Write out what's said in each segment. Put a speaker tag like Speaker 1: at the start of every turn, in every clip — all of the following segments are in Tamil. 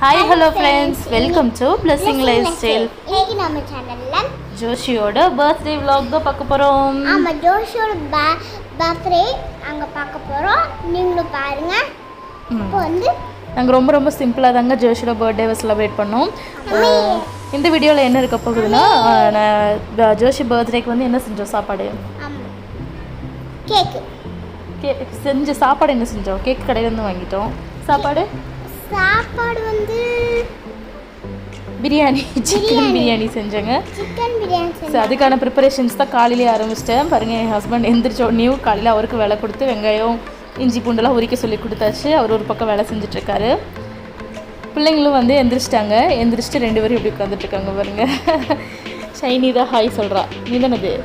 Speaker 1: Hi hello friends welcome to blessing life style
Speaker 2: இன்னைக்கு நம்ம சேனல்ல
Speaker 1: ஜோஷியோட பர்த்டே vlog தான் பார்க்க போகிறோம்
Speaker 2: ஆமா ஜோஷோட பர்த்டே அங்க பார்க்க போறோம் நீங்களும் பாருங்க இப்போ வந்து
Speaker 1: நாங்கள் ரொம்ப ரொம்ப சிம்பிளாக தாங்க ஜோஷியோட பர்த்டேவை செலிப்ரேட் பண்ணோம் அஹ், இந்த வீடியோவில் என்ன இருக்க போகுதுன்னா அஹ், நான் ப- ஜோஷி பர்த்டேக்கு வந்து என்ன செஞ்சோம் சாப்பாடு
Speaker 2: ஆமா கேக்கு
Speaker 1: கே செஞ்ச சாப்பாடு என்ன செஞ்சோம் கேக் கடையிலேருந்து வாங்கிட்டோம் சாப்பாடு
Speaker 2: சாப்பாடு வந்து
Speaker 1: பிரியாணி சிக்கன் பிரியாணி செஞ்சேங்க
Speaker 2: சிக்கன் பிரியாணி
Speaker 1: ஸோ
Speaker 2: செஞ்சோம்
Speaker 1: அதுக்கான ப்ரிப்பரேஷன்ஸ் தான் காலையிலே ஆரம்பிச்சிட்டேன் பாருங்கள் என் ஹஸ்பண்ட் எந்திரிச்ச உடனேயும் காலையில் அவருக்கு வேலை கொடுத்து வெங்காயம் இஞ்சி பூண்டெல்லாம் உரிக்க சொல்லி கொடுத்தாச்சு அவர் ஒரு பக்கம் வேலை செஞ்சுட்ருக்காரு பிள்ளைங்களும் வந்து எந்திரிச்சிட்டாங்க எந்திரிச்சிட்டு ரெண்டு பேரும் இப்படி உட்காந்துட்டு இருக்காங்க பாருங்க ஷைனி தான் ஹாய் சொல்கிறா நீ தானது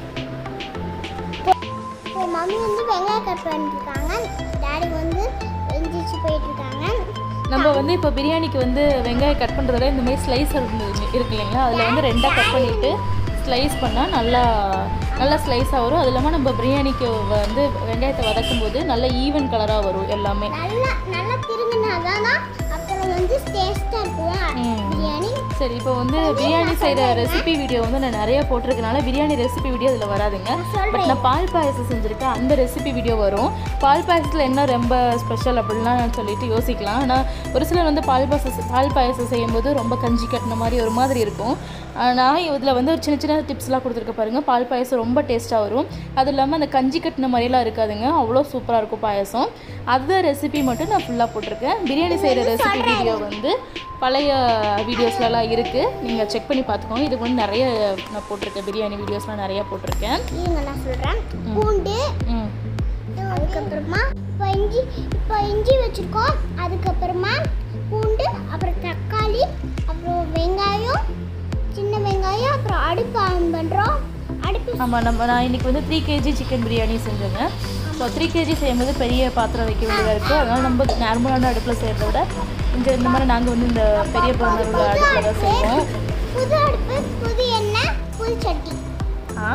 Speaker 2: இப்போ மம்மி வந்து வெங்காயம் கட் பண்ணிட்டு இருக்காங்க டாடி வந்து எந்திரிச்சு போயிட்டு இருக்காங்க
Speaker 1: நம்ம வந்து இப்போ பிரியாணிக்கு வந்து வெங்காயம் கட் பண்ணுறதுல இந்த மாதிரி ஸ்லைசர் இருக்கு இல்லைங்களா அதில் வந்து ரெண்டாக கட் பண்ணிவிட்டு ஸ்லைஸ் பண்ணால் நல்லா நல்லா ஸ்லைஸாக வரும் அது இல்லாமல் நம்ம பிரியாணிக்கு வந்து வெங்காயத்தை வதக்கும் போது நல்ல ஈவன் கலராக வரும் எல்லாமே
Speaker 2: நல்லா நல்லா திருங்கினாதான் அப்புறம் வந்து டேஸ்டா இருக்கும்
Speaker 1: ம்.
Speaker 2: பிரியாணி
Speaker 1: சரி இப்போ வந்து பிரியாணி செய்கிற ரெசிபி வீடியோ வந்து நான் நிறைய போட்டிருக்கனால பிரியாணி ரெசிபி வீடியோ இதில் வராதுங்க பட் நான் பால் பாயசம் செஞ்சுருக்கேன் அந்த ரெசிபி வீடியோ வரும் பால் பாயசத்தில் என்ன ரொம்ப ஸ்பெஷல் அப்படின்லாம் சொல்லிட்டு யோசிக்கலாம் ஆனால் ஒரு சிலர் வந்து பால் பாயசம் பால் பாயசம் செய்யும்போது ரொம்ப கஞ்சி கட்டின மாதிரி ஒரு மாதிரி இருக்கும் ஆஹ் நான் இதில் வந்து ஒரு சின்ன சின்ன டிப்ஸ்லாம் கொடுத்துருக்க பாருங்க பால் பாயசம் ரொம்ப டேஸ்ட்டாக வரும் அது இல்லாமல் அந்த கஞ்சி கட்டின மாதிரிலாம் இருக்காதுங்க அவ்வளோ சூப்பராக இருக்கும் பாயசம் அந்த ரெசிபி மட்டும் நான் ஃபுல்லாக போட்டிருக்கேன் பிரியாணி செய்கிற ரெசிபி வீடியோ வந்து பழைய வீடியோஸ்லலாம் இருக்குது நீங்கள் செக் பண்ணி பார்த்துக்கோங்க இதுக்கு வந்து நிறைய நான் போட்டிருக்கேன் பிரியாணி வீடியோஸ்லாம் நிறைய போட்டிருக்கேன்
Speaker 2: இருங்க நான் சொல்றேன் பூண்டு
Speaker 1: ம்
Speaker 2: அதுக்கப்புறமா இப்போ இஞ்சி இப்போ இஞ்சி வச்சுருக்கோம் அதுக்கப்புறமா பூண்டு அப்புறம் தக்காளி அப்புறம் வெங்காயம் சின்ன வெங்காயம் அப்புறம் அடுப்பு ஆன் பண்ணுறோம் அடுப்பு
Speaker 1: ஆமாம் நம்ம நான் இன்றைக்கி வந்து த்ரீ கேஜி சிக்கன் பிரியாணி செஞ்சேங்க ஸோ த்ரீ கேஜி செய்யும்போது பெரிய பாத்திரம் வைக்க வேண்டியதாக இருக்குது அதனால் நம்ம நார்மலான அடுப்பில் செய்கிறத விட இந்த இந்த மாதிரி நாங்கள் வந்து இந்த பெரிய பர்னர் உள்ள அடுப்பில் தான் செய்வோம்
Speaker 2: புது அடுப்பு புது எண்ணெய் புது சட்டி
Speaker 1: ஆ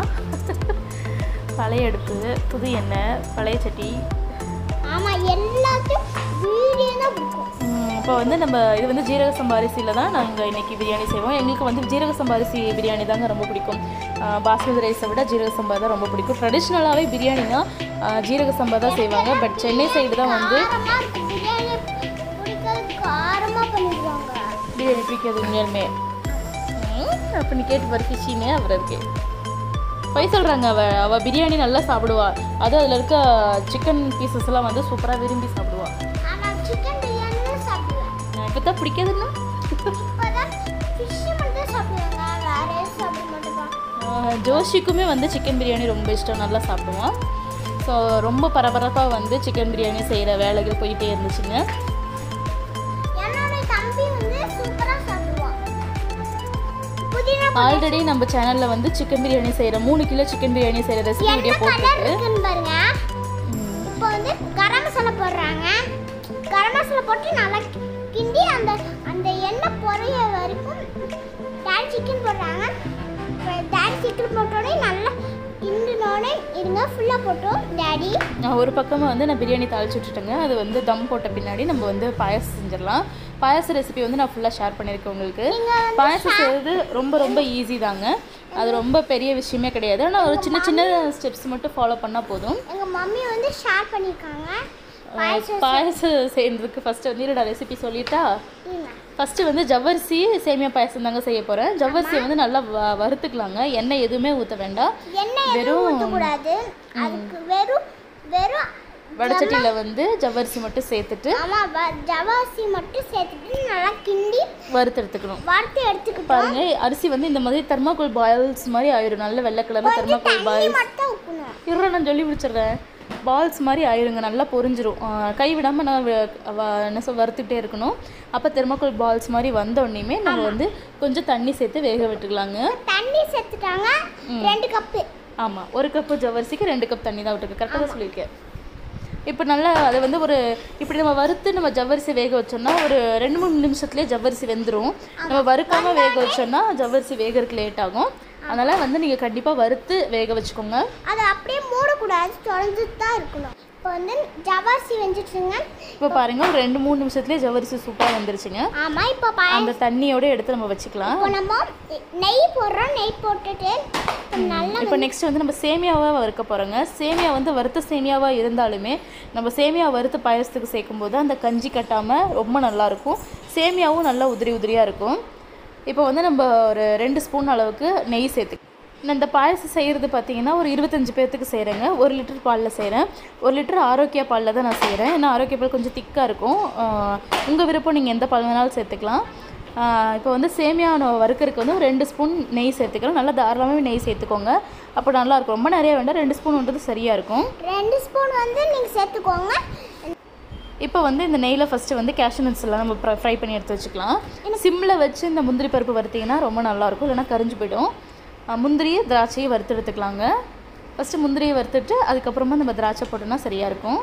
Speaker 1: பழைய அடுப்பு புது எண்ணெய் பழைய சட்டி
Speaker 2: ஆமாம் எல்லாத்தையும் வீடியோ தான் பிடிக்கும்
Speaker 1: இப்போ வந்து நம்ம இது வந்து ஜீரக சம்பா அரிசியில் தான் நாங்கள் இன்றைக்கி பிரியாணி செய்வோம் எங்களுக்கு வந்து ஜீரக சம்பா அரிசி பிரியாணி தாங்க ரொம்ப பிடிக்கும் ஆஹ் பாஸ்மதி ரைஸை விட ஜீரக சம்பா தான் ரொம்ப பிடிக்கும் ட்ரெடிஷ்னலாகவே பிரியாணினா ஆஹ் ஜீரக சம்பா தான் செய்வாங்க பட் சென்னை சைடு தான் வந்து
Speaker 2: காரமாக இருக்கும் பிரியாணி பிடிக்காது காரமாக பண்ணிடுவாங்க
Speaker 1: பிரியாணி பிடிக்காது உண்மையாலுமே அப்போ நீ கேட்டு பாரு ஃபிஷின்னு அவர் இருக்கு போய் சொல்கிறாங்க அவ அவள் பிரியாணி நல்லா சாப்பிடுவா அதுவும் அதில் இருக்க சிக்கன் பீசஸ் எல்லாம் வந்து சூப்பராக விரும்பி சாப்பிடுவா
Speaker 2: ஆனால் சிக்கன் பிரியாணி தான் சாப்பிடுவேன்
Speaker 1: இப்போ தான் பிடிக்காதுன்னா
Speaker 2: இப்போதான் ஃபிஷ் மட்டும் சாப்பிடுவாங்க வேற எதுவும் சாப்பிட மாட்டேங்க
Speaker 1: ஆஹ் ஜோஷிக்குமே வந்து சிக்கன் பிரியாணி ரொம்ப இஷ்டம் நல்லா சாப்பிடுவான் ஸோ ரொம்ப பரபரப்பாக வந்து சிக்கன் பிரியாணி செய்கிற வேலைகள் போயிட்டே இருந்துச்சுங்க
Speaker 2: என்னோட தம்பி வந்து சூப்பரா சாப்பிடுவான் புதினா
Speaker 1: ஆல்ரெடி நம்ம சேனலில் வந்து சிக்கன் பிரியாணி செய்கிற மூணு கிலோ சிக்கன் பிரியாணி செய்கிற ரெசிபி வீடியோ
Speaker 2: என்ன கலர்
Speaker 1: போட்டிருக்கு
Speaker 2: இருக்குன்னு பாருங்க இப்போ வந்து கரம் மசாலா போடுறாங்க கரம் மசாலா போட்டு நல்லா கிண்டி அந்த அந்த எண்ணெய் பொரிய வரைக்கும் டேல் சிக்கன் போடுறாங்க டேல் சிக்கன் போட்டோடனே நல்லா கிண்டினோடனே இருங்க ஃபுல்லாக போட்டோம் டேடி
Speaker 1: நான் ஒரு பக்கமாக வந்து நான் பிரியாணி தாளிச்சு விட்டுட்டேங்க அது வந்து தம் போட்ட பின்னாடி நம்ம வந்து பாயாசம் செஞ்சிடலாம் பாயாச ரெசிபி வந்து நான் ஃபுல்லாக ஷேர் பண்ணியிருக்கேன் உங்களுக்கு பாயாசம் செய்கிறது ரொம்ப ரொம்ப ஈஸி தாங்க அது ரொம்ப பெரிய விஷயமே கிடையாது ஆனால் ஒரு சின்ன சின்ன ஸ்டெப்ஸ் மட்டும் ஃபாலோ பண்ணால் போதும்
Speaker 2: எங்கள் மம்மி வந்து ஷேர் பண்ணியிருக்காங்க
Speaker 1: பாயாசம் செய்யறதுக்கு ஃபஸ்ட்டு வந்து இருடா ரெசிபி சொல்லிட்டா
Speaker 2: இருங்க.
Speaker 1: ஃபஸ்ட்டு வந்து ஜவ்வரிசி சேமியா பாயசம் தாங்க செய்ய போகிறேன் ஜவ்வரிசியை வந்து நல்லா வ- வறுத்துக்கலாங்க எண்ணெய் எதுவுமே ஊற்ற வேண்டாம்
Speaker 2: எண்ணெய் எதுவும் ஊற்றக்கூடாது அதுக்கு வெறும் வெறும்
Speaker 1: வடச்சட்டியில் வந்து ஜவ்வரிசி மட்டும் சேர்த்துட்டு
Speaker 2: ஆமாம் ஜவாசி மட்டும் சேர்த்துட்டு நல்லா கிண்டி
Speaker 1: வறுத்து எடுத்துக்கணும்
Speaker 2: வறுத்து எடுத்துக்கிட்டோம்
Speaker 1: பாருங்க அரிசி வந்து இந்த மாதிரி தெர்மாக்கோல் பாயில்ஸ் மாதிரி ஆயிரும் நல்ல வெள்ளை கலரில் தெர்மாக்கோல்
Speaker 2: தண்ணி
Speaker 1: பாயில்ஸ்
Speaker 2: மட்டும் ஊற்றணும்
Speaker 1: இருற நான் சொல்லி முடிச்சிடுறேன் பால்ஸ் மாதிரி ஆயிருங்க நல்லா பொரிஞ்சிரும் ஆஹ் கை விடாமல் நான் வ- வ- என்ன சொல் வறுத்துக்கிட்டே இருக்கணும் அப்போ தெர்மாக்கோல் பால்ஸ் மாதிரி வந்த உடனேயுமே நம்ம வந்து கொஞ்சம் தண்ணி சேர்த்து வேக விட்டுக்கலாங்க
Speaker 2: தண்ணி சேர்த்துட்டாங்க ரெண்டு கப்பு
Speaker 1: ஆமாம் ஒரு கப்பு ஜவ்வரிசிக்கு ரெண்டு கப் தண்ணி தான் விட்டுருக்கு கரெக்டாக தான் சொல்லியிருக்கேன் இப்போ நல்லா அதை வந்து ஒரு இப்படி நம்ம வறுத்து நம்ம ஜவ்வரிசி வேக வச்சோம்னா ஒரு ரெண்டு மூணு நிமிஷத்துலேயே ஜவ்வரிசி வெந்துடும் நம்ம வறுக்காமல் வேக வச்சோம்னா ஜவ்வரிசி வேகறதுக்கு லேட் ஆகும் அதனால் வந்து நீங்கள் கண்டிப்பாக வறுத்து வேக வச்சுக்கோங்க
Speaker 2: அதை அப்படியே மூடக்கூடாது தொடர்ந்துட்டு தான் இருக்கணும் இப்போ வந்து ஜவாசி வெஞ்சிட்டுருங்க
Speaker 1: இப்போ பாருங்க ஒரு ரெண்டு மூணு நிமிஷத்துலேயே ஜவ்வரிசி சூப்பராக வந்துருச்சுங்க
Speaker 2: ஆமாம் இப்போ பாய
Speaker 1: அந்த தண்ணியோட எடுத்து நம்ம வச்சுக்கலாம்
Speaker 2: இப்போ நம்ம நெய் போடுறோம் நெய் போட்டுட்டு இப்போ நல்லா
Speaker 1: இப்போ நெக்ஸ்ட் வந்து நம்ம சேமியாவாக வறுக்க போகிறோங்க சேமியா வந்து வறுத்த சேமியாவாக இருந்தாலுமே நம்ம சேமியா வறுத்து பாயசத்துக்கு சேர்க்கும்போது அந்த கஞ்சி கட்டாமல் ரொம்ப நல்லாயிருக்கும் சேமியாவும் நல்லா உதிரி உதிரியாக இருக்கும் இப்போ வந்து நம்ம ஒரு ரெண்டு ஸ்பூன் அளவுக்கு நெய் சேர்த்து நான் இந்த பாயசம் செய்கிறது பார்த்தீங்கன்னா ஒரு இருபத்தஞ்சு பேர்த்துக்கு செய்கிறேங்க ஒரு லிட்டர் பாலில் செய்கிறேன் ஒரு லிட்டர் ஆரோக்கிய பாலில் தான் நான் செய்கிறேன் ஏன்னா ஆரோக்கிய பால் கொஞ்சம் திக்காக இருக்கும் உங்கள் விருப்பம் நீங்கள் எந்த பால் வேணாலும் சேர்த்துக்கலாம் ஆஹ் இப்போ வந்து சேமியா நம்ம வறுக்கறதுக்கு வந்து ஒரு ரெண்டு ஸ்பூன் நெய் சேர்த்துக்கிறோம் நல்லா தாராளமாகவே நெய் சேர்த்துக்கோங்க அப்போ நல்லாயிருக்கும் ரொம்ப நிறைய வேண்டாம் ரெண்டு ஸ்பூன்ன்றது சரியாக இருக்கும்
Speaker 2: ரெண்டு ஸ்பூன் வந்து நீங்கள் சேர்த்துக்கோங்க
Speaker 1: இப்போ வந்து இந்த நெய்யில் ஃபஸ்ட்டு வந்து cashew nuts எல்லாம் நம்ம ஃப்ரை பண்ணி எடுத்து வச்சுக்கலாம் சிம்மில் வச்சு இந்த முந்திரி பருப்பு வறுத்தீங்கன்னா ரொம்ப நல்லாயிருக்கும் இல்லைன்னா கரிஞ்சு போயிடும் ஆஹ் முந்திரி திராட்சையை வறுத்து எடுத்துக்கலாங்க ஃபஸ்ட்டு முந்திரியை வறுத்துட்டு அதுக்கப்புறமா நம்ம திராட்சை போட்டோம்னா சரியாக இருக்கும்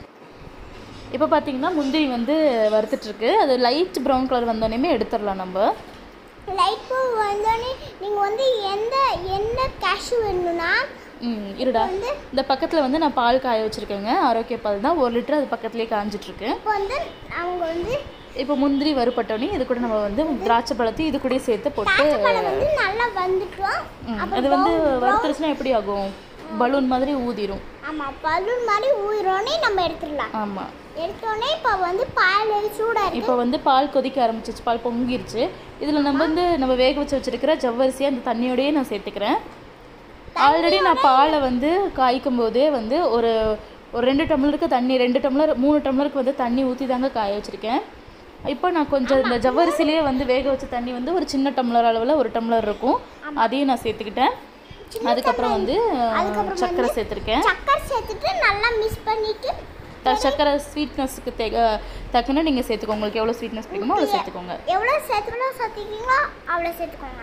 Speaker 1: இப்போ பார்த்தீங்கன்னா முந்திரி வந்து வறுத்துட்ருக்கு அது லைட் ப்ரௌன் கலர் வந்தோடனே எடுத்துடலாம் நம்ம
Speaker 2: லைட் பூ வந்தோடனே நீங்கள் வந்து எந்த எந்த கேஷ்யூ வேணும்னா
Speaker 1: ம் இருடா இந்த பக்கத்தில் வந்து நான் பால் காய வச்சுருக்கேங்க ஆரோக்கிய பால் தான் ஒரு லிட்டர் அது பக்கத்துலேயே காஞ்சிட்ருக்கு
Speaker 2: இப்போ வந்து அவங்க வந்து
Speaker 1: இப்போ முந்திரி வறுப்பட்டோன்னே இது கூட நம்ம வந்து திராட்சை பழத்தையும் இது கூடயே சேர்த்து போட்டு
Speaker 2: பழம் வந்து நல்லா வந்துட்டோம்
Speaker 1: ம், அது வந்து வறுத்துருச்சுன்னா எப்படி ஆகும் பலூன் மாதிரி ஊதிரும்
Speaker 2: ஆமாம் பலூன் மாதிரி ஊறோடனே நம்ம எடுத்துடலாம்
Speaker 1: ஆமாம்
Speaker 2: எடுத்தோடனே இப்போ வந்து பால் சூடாக இருக்கு
Speaker 1: இப்போ வந்து பால் கொதிக்க ஆரம்பிச்சிச்சு பால் பொங்கிருச்சு இதில் நம்ம வந்து நம்ம வேக வச்சு வச்சிருக்கிற ஜவ்வரிசியை அந்த தண்ணியோடயே நான் சேர்த்துக்கிறேன் ஆல்ரெடி நான் பாலை வந்து காய்க்கும் போதே வந்து ஒரு ஒரு ரெண்டு டம்ளருக்கு தண்ணி ரெண்டு டம்ளர் மூணு டம்ளருக்கு வந்து தண்ணி ஊற்றி தாங்க காய வச்சுருக்கேன் இப்போ நான் கொஞ்சம் இந்த ஜவ்வரிசிலேயே வந்து வேக வச்ச தண்ணி வந்து ஒரு சின்ன டம்ளர் அளவில் ஒரு டம்ளர் இருக்கும் அதையும் நான் சேர்த்துக்கிட்டேன் அதுக்கப்புறம் வந்து சர்க்கரை சேர்த்துருக்கேன்
Speaker 2: சக்கரை சேர்த்துட்டு நல்லா மிக்ஸ் பண்ணிட்டு
Speaker 1: த- சர்க்கரை ஸ்வீட்னஸ்க்கு தே தக்கன நீங்கள் சேர்த்துக்கோங்க உங்களுக்கு எவ்வளோ ஸ்வீட்னஸ் பிடிக்குமோ அவ்வளோ சேர்த்துக்கோங்க
Speaker 2: எவ்வளோ சேர்த்துக்கணும் சேர்த்துக்கீங்களோ அவ்வளோ சேர்த்துக்கோங்க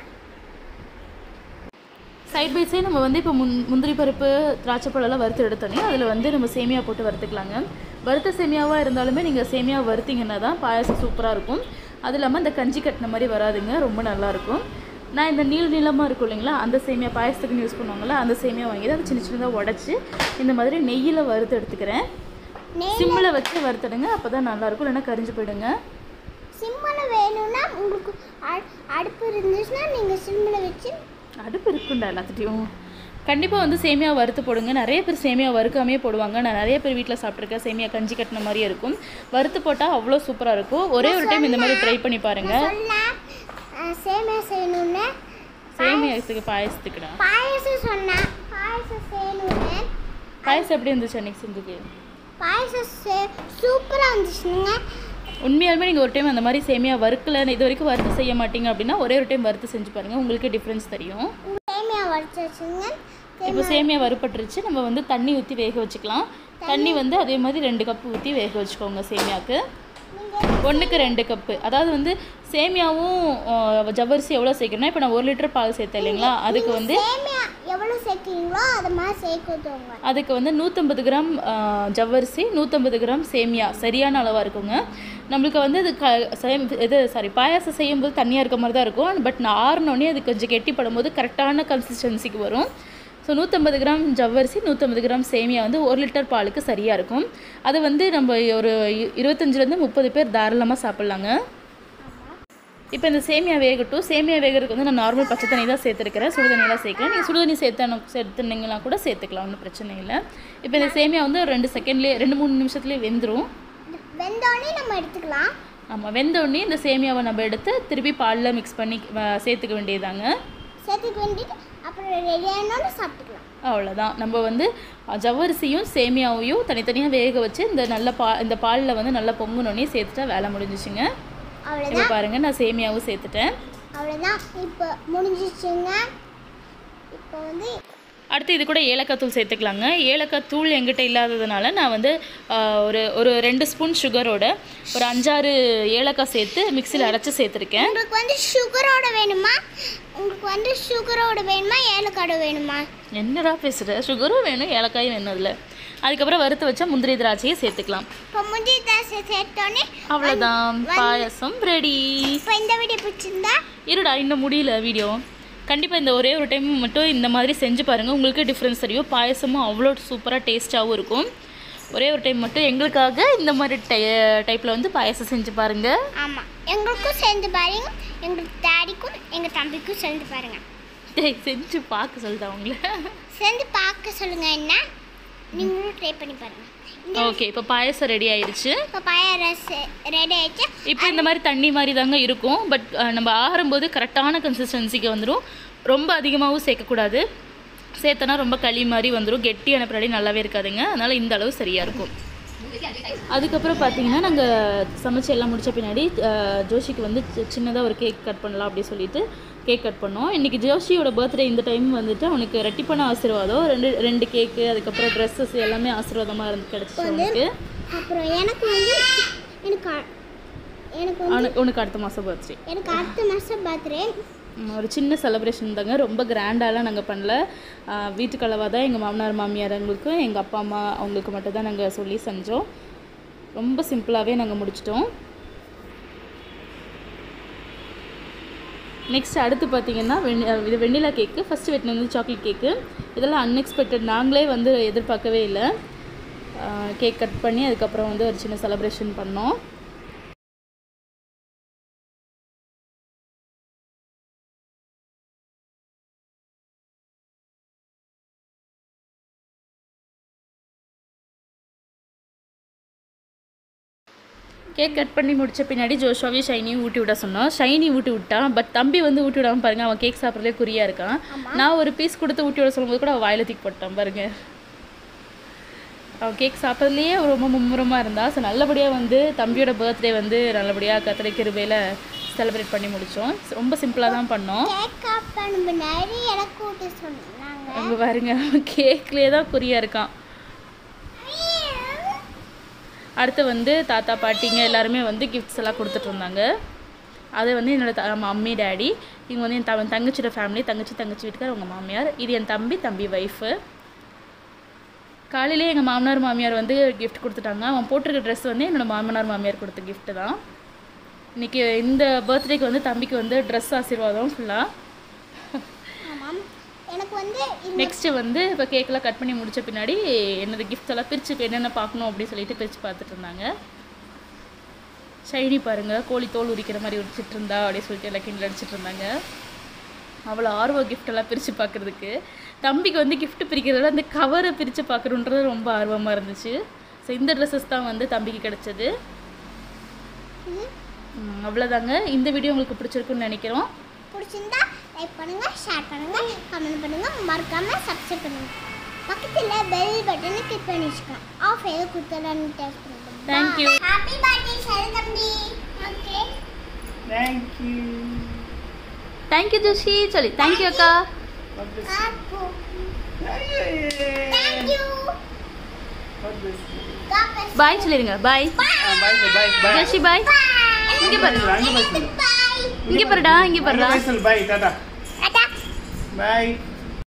Speaker 1: சைட் பை சைடு நம்ம வந்து இப்போ முந் முந்திரி பருப்பு திராட்சை பழம்லாம் வறுத்து எடுத்தோன்னே அதில் வந்து நம்ம சேமியா போட்டு வறுத்துக்கலாங்க வறுத்த சேமியாவாக இருந்தாலுமே நீங்கள் சேமியா வறுத்தீங்கன்னா தான் பாயாசம் சூப்பராக இருக்கும் அது இல்லாமல் இந்த கஞ்சி கட்டின மாதிரி வராதுங்க ரொம்ப நல்லாயிருக்கும் நான் இந்த நீள் நீளமாக இருக்கும் இல்லைங்களா அந்த சேமியா பாயசத்துக்கு யூஸ் பண்ணுவாங்கள்ல அந்த சேமியா வாங்கி அதை சின்ன சின்னதாக உடச்சி இந்த மாதிரி நெய்யில் வறுத்து எடுத்துக்கிறேன்
Speaker 2: நெய்
Speaker 1: சிம்மில் வச்சு வறுத்துடுங்க அப்போ தான் நல்லாயிருக்கும் இல்லைன்னா கரிஞ்சு போயிடுங்க
Speaker 2: சிம்மில் வேணும்னா உங்களுக்கு அ- அடுப்பு இருந்துச்சுன்னா நீங்கள் சிம்மில் வச்சு
Speaker 1: அடுப்பு இருக்குண்டா எல்லாத்துட்டையும் கண்டிப்பாக வந்து சேமியா வறுத்து போடுங்க நிறைய பேர் சேமியா வறுக்காமே போடுவாங்க நான் நிறைய பேர் வீட்டில் சாப்பிட்ருக்கேன் சேமியா கஞ்சி கட்டின மாதிரியே இருக்கும் வறுத்து போட்டால் அவ்வளோ சூப்பராக இருக்கும் ஒரே ஒரு டைம் இந்த மாதிரி ட்ரை பண்ணி பாருங்கள்
Speaker 2: சொல்ல சேமியா செய்யணும்னு
Speaker 1: சேமியாத்துக்கு பாயசத்துக்குடா
Speaker 2: பாயசம் சொன்னேன் பாயசம் செய்யணும்னு
Speaker 1: பாயசம் எப்படி இருந்துச்சு அன்னைக்கு செஞ்சது
Speaker 2: பாயசம் சே சூப்பராக இருந்துச்சுங்க
Speaker 1: உண்மையாலுமே நீங்கள் ஒரு டைம் அந்த மாதிரி சேமியா வறுக்கல இது வரைக்கும் வறுத்து செய்ய மாட்டீங்க அப்படின்னா ஒரே ஒரு டைம் வறுத்து செஞ்சு பாருங்கள் உங்களுக்கு டிஃப்ரென்ஸ் தெரியும்
Speaker 2: சேமியா வடிச்சு வச்சுங்க
Speaker 1: இப்போ சேமியா வறுப்பட்டுருச்சு நம்ம வந்து தண்ணி ஊற்றி வேக வச்சுக்கலாம் தண்ணி வந்து அதே மாதிரி ரெண்டு கப் ஊற்றி வேக வச்சுக்கோங்க சேமியாவுக்கு
Speaker 2: நீங்கள்
Speaker 1: ஒன்றுக்கு ரெண்டு கப்பு அதாவது வந்து சேமியாவும் அஹ், ஜவ்வரிசி எவ்வளோ சேர்க்கணும்னா இப்போ நான் ஒரு லிட்டர் பால் சேர்த்தேன் இல்லைங்களா அதுக்கு வந்து
Speaker 2: சேமியா எவ்வளோ சேர்க்குறீங்களோ அது மாதிரி சேர்க்குறவங்க
Speaker 1: அதுக்கு வந்து நூற்றம்பது கிராம் அஹ், ஜவ்வரிசி நூற்றம்பது கிராம் சேமியா சரியான அளவாக இருக்குங்க நம்மளுக்கு வந்து இது க சேம் இது சாரி பாயாசம் செய்யும்போது தண்ணியாக இருக்க மாதிரி தான் இருக்கும் பட் நான் ஆறினோடனே அது கொஞ்சம் கெட்டிப்படும் போது கரெக்டான கன்சிஸ்டன்சிக்கு வரும் ஸோ நூற்றம்பது கிராம் ஜவ்வரிசி நூற்றம்பது கிராம் சேமியா வந்து ஒரு லிட்டர் பாலுக்கு சரியாக இருக்கும் அது வந்து நம்ம ஒரு இ- இருபத்தஞ்சிலேருந்து முப்பது பேர் தாராளமாக சாப்பிட்லாங்க இப்போ இந்த சேமியா வேகட்டும் சேமியா வேகிறதுக்கு வந்து நான் நார்மல் பச்சை தண்ணி தான் சேர்த்துருக்கிறேன் சுடு தண்ணியெல்லாம் சேர்க்கல நீங்கள் சுடு தண்ணி சேர்த்தா சேர்த்துனீங்கன்னா கூட சேர்த்துக்கலாம் ஒன்றும் பிரச்சனை இல்லை இப்போ இந்த சேமியா வந்து ஒரு ரெண்டு செகண்ட்லேயே ரெண்டு மூணு நிமிஷத்துலேயே வெந்துடும்
Speaker 2: வெந்தோடனே நம்ம எடுத்துக்கலாம்
Speaker 1: ஆமாம் வெந்த உடனே இந்த சேமியாவை நம்ம எடுத்து திருப்பி பாலில் மிக்ஸ் பண்ணி வ- சேர்த்துக்க வேண்டியதாங்க
Speaker 2: சேர்த்துக்க வேண்டிட்டு அப்புறம் ரெடியானோன்னு சாப்பிட்டுக்கலாம்
Speaker 1: அவ்வளோதான் நம்ம வந்து அஹ், ஜவ்வரிசியும் சேமியாவையும் தனித்தனியாக வேக வச்சு இந்த நல்ல பா இந்த பாலில் வந்து நல்லா பொங்குனோடனே சேர்த்துட்டா வேலை முடிஞ்சிச்சுங்க
Speaker 2: அவ்வளோதான்
Speaker 1: இப்போ பாருங்கள் நான் சேமியாவும் சேர்த்துட்டேன்
Speaker 2: அவ்வளோதான் இப்போ முடிஞ்சிச்சுங்க இப்போ வந்து
Speaker 1: அடுத்து இது கூட ஏலக்காய் தூள் சேர்த்துக்கலாங்க ஏலக்காய் தூள் எங்கிட்ட இல்லாததுனால நான் வந்து ஆஹ், ஒரு ஒரு ரெண்டு ஸ்பூன் சுகரோட ஒரு அஞ்சாறு ஏலக்காய் சேர்த்து மிக்சியில் அரைச்சி சேர்த்துருக்கேன்
Speaker 2: உங்களுக்கு வந்து சுகரோட வேணுமா உங்களுக்கு வந்து சுகரோட வேணுமா ஏலக்காடு வேணுமா
Speaker 1: என்னடா பேசுகிற சுகரும் வேணும் ஏலக்காயும் வேணும் அதில் அதுக்கப்புறம் வறுத்து வச்சா முந்திரி திராட்சையை சேர்த்துக்கலாம்
Speaker 2: இப்போ முந்திரி தாசை சேர்த்தோன்னே
Speaker 1: அவ்வளோதான் பாயசம் ரெடி
Speaker 2: இப்போ இந்த வீடியோ பிடிச்சிருந்தா
Speaker 1: இருடா இன்னும் முடியல வீடியோ கண்டிப்பாக இந்த ஒரே ஒரு டைம் மட்டும் இந்த மாதிரி செஞ்சு பாருங்கள் உங்களுக்கு டிஃப்ரென்ஸ் தெரியும் பாயசமும் அவ்வளோ சூப்பராக டேஸ்ட்டாகவும் இருக்கும் ஒரே ஒரு டைம் மட்டும் எங்களுக்காக இந்த மாதிரி டை டைப்பில் வந்து பாயசம் செஞ்சு பாருங்கள்
Speaker 2: ஆமாம் எங்களுக்கும் சேர்ந்து பாருங்க எங்கள் டேடிக்கும் எங்கள் தம்பிக்கும் சேர்ந்து பாருங்க
Speaker 1: டேய் செஞ்சு பார்க்க சொல்லுதா அவங்கள
Speaker 2: சேர்ந்து பார்க்க சொல்லுங்க என்ன நீங்களும் ட்ரை பண்ணி பாருங்க இந்த
Speaker 1: ஓகே இப்போ பாயசம் ரெடி ஆயிடுச்சு
Speaker 2: பப்பாயா ரஸ் ரெடி ஆயிடுச்சு
Speaker 1: இப்போ இந்த மாதிரி தண்ணி மாதிரி தாங்க இருக்கும் பட் நம்ம ஆறும்போது கரெக்டான கன்சிஸ்டன்சிக்கு வந்துடும் ரொம்ப அதிகமாகவும் சேர்க்கக்கூடாது சேர்த்தனா ரொம்ப களி மாதிரி வந்துடும் கெட்டியான பின்னாடி நல்லாவே இருக்காதுங்க அதனால் இந்த அளவு சரியாக இருக்கும் அதுக்கப்புறம் பார்த்தீங்கன்னா நாங்கள் சமைச்சு எல்லாம் முடிச்ச பின்னாடி அஹ், ஜோஷிக்கு வந்து சின்னதாக ஒரு கேக் கட் பண்ணலாம் அப்படி சொல்லிட்டு கேக் கட் பண்ணோம் இன்றைக்கி ஜோஷியோட பர்த்டே இந்த டைம் வந்துட்டு அவனுக்கு ரெட்டிப்பான ஆசீர்வாதம் ரெண்டு ரெண்டு கேக்கு அதுக்கப்புறம் ட்ரெஸ்ஸஸ் எல்லாமே ஆசீர்வாதமாக இருந்து கிடச்சிச்சு அவனுக்கு
Speaker 2: அப்புறம் எனக்கு வந்து எனக்கு அ- எனக்கு வந்து
Speaker 1: அவனுக்கு உனக்கு அடுத்த மாதம் பர்த்டே
Speaker 2: எனக்கு அடுத்த மாதம் பர்த்டே
Speaker 1: ம், ஒரு சின்ன செலிப்ரேஷன் தாங்க ரொம்ப கிராண்டாலாம் நாங்கள் பண்ணல வீட்டுக்கு அளவாக தான் எங்கள் மாமனார் மாமியாருங்களுக்கும் எங்கள் அப்பா அம்மா அவங்களுக்கு மட்டும் தான் நாங்கள் சொல்லி செஞ்சோம் ரொம்ப சிம்பிளாகவே நாங்கள் முடிச்சிட்டோம் நெக்ஸ்ட் அடுத்து பார்த்தீங்கன்னா வெண் இது வெண்ணிலா கேக்கு ஃபஸ்ட்டு வெட்டின வந்து சாக்லேட் கேக்கு இதெல்லாம் அன்எக்ஸ்பெக்டட் நாங்களே வந்து எதிர்பார்க்கவே இல்லை கேக் கட் பண்ணி அதுக்கப்புறம் வந்து ஒரு சின்ன செலிப்ரேஷன் பண்ணோம் கேக் கட் பண்ணி முடிச்ச பின்னாடி ஜோஷாவையும் ஷைனியும் ஊட்டி விட சொன்னோம் ஷைனி ஊட்டி விட்டான் பட் தம்பி வந்து ஊட்டி விடாம பாருங்க அவன் கேக் சாப்பிட்றதே குறியா இருக்கான் நான் ஒரு பீஸ் கொடுத்து ஊட்டி விட சொல்லும்போது கூட அவன் வாயில தூக்கி போட்டான் பாருங்க அவன் கேக் சாப்பிட்றதுலேயே ரொம்ப மும்முரமாக இருந்தா ஸோ நல்லபடியாக வந்து தம்பியோட பர்த்டே வந்து நல்லபடியாக கத்திரை கிருபையில் செலிப்ரேட் பண்ணி முடித்தோம் ரொம்ப சிம்பிளாக தான் பண்ணோம்
Speaker 2: கேக் கட் பண்ண முன்னாடி எனக்கு ஊட்ட சொன்னாங்க
Speaker 1: அங்கே பாருங்க அவன் கேக்லேயே தான் குறியா இருக்கான் அடுத்து வந்து தாத்தா பாட்டிங்க எல்லாருமே வந்து கிஃப்ட்ஸ் எல்லாம் கொடுத்துட்டு இருந்தாங்க அது வந்து என்னோட த மம்மி டேடி இவங்க வந்து என் த தங்கச்சியோட ஃபேமிலி தங்கச்சி தங்கச்சி வீட்டுக்கார் அவங்க மாமியார் இது என் தம்பி தம்பி ஒய்ஃபு காலையிலே எங்கள் மாமனார் மாமியார் வந்து gift கொடுத்துட்டாங்க அவன் போட்டிருக்க ட்ரெஸ் வந்து என்னோட மாமனார் மாமியார் கொடுத்த gift தான் இன்னைக்கு இந்த பர்த்டேக்கு வந்து தம்பிக்கு வந்து ட்ரெஸ் ஆசீர்வாதம் ஃபுல்லாக
Speaker 2: ஆமாம் எனக்கு வந்து இந்த
Speaker 1: நெக்ஸ்ட்டு வந்து இப்போ கேக்கெல்லாம் கட் பண்ணி முடிச்ச பின்னாடி என்னோட கிஃப்ட்ஸ் எல்லாம் பிரித்து இப்போ என்னென்ன பார்க்கணும் அப்படின்னு சொல்லிட்டு பிரித்து பார்த்துட்டு இருந்தாங்க ஷைனி பாருங்க கோழி தோல் உரிக்கிற மாதிரி உரிச்சிட்டு இருந்தா அப்படின்னு சொல்லிட்டு எல்லாம் கிண்டல் அடிச்சிட்டு இருந்தாங்க அவ்வளோ ஆர்வம் gift எல்லாம் பிரித்து பார்க்குறதுக்கு தம்பிக்கு வந்து gift பிரிக்கிறத விட அந்த கவரை பிரித்து பார்க்குறோன்றது ரொம்ப ஆர்வமாக இருந்துச்சு ஸோ இந்த ட்ரெஸ்ஸஸ் தான் வந்து தம்பிக்கு கிடைச்சது ம், அவ்வளோதாங்க இந்த வீடியோ உங்களுக்கு பிடிச்சிருக்குன்னு நினைக்கிறோம்
Speaker 2: பிடிச்சிருந்தா லைக் பண்ணுங்க ஷேர் பண்ணுங்க கமெண்ட் பண்ணுங்க மறக்காம சப்ஸ்கிரைப் பண்ணுங்க பக்கத்துல பெல் பட்டனை கிளிக் பண்ணி வச்சுக்கோங்க ஆஃப் ஏதோ கொடுத்துடலான்னு டேஸ்ட் பண்ணுங்க
Speaker 1: Thank you.
Speaker 2: Happy birthday Charan தம்பி ஓகே
Speaker 3: தேங்க்யூ
Speaker 1: தேங்க்யூ ஜோஷி சொல்லி தேங்க்யூ அக்கா
Speaker 2: காப்பு தேங்க் யூ காப்பஸ்
Speaker 1: பாய் சொல்லிடுங்க பாய்
Speaker 3: பாய் பாய் பாய்
Speaker 1: ஜோஷி பாய் இங்க பாரு
Speaker 3: அங்கே பாய் சொல்லு
Speaker 2: பை
Speaker 1: இங்க பாருடா இங்க
Speaker 3: அங்கே
Speaker 1: பாருடா
Speaker 3: பாய் சொல்லு பாய் டாடா
Speaker 2: டாடா
Speaker 3: பாய்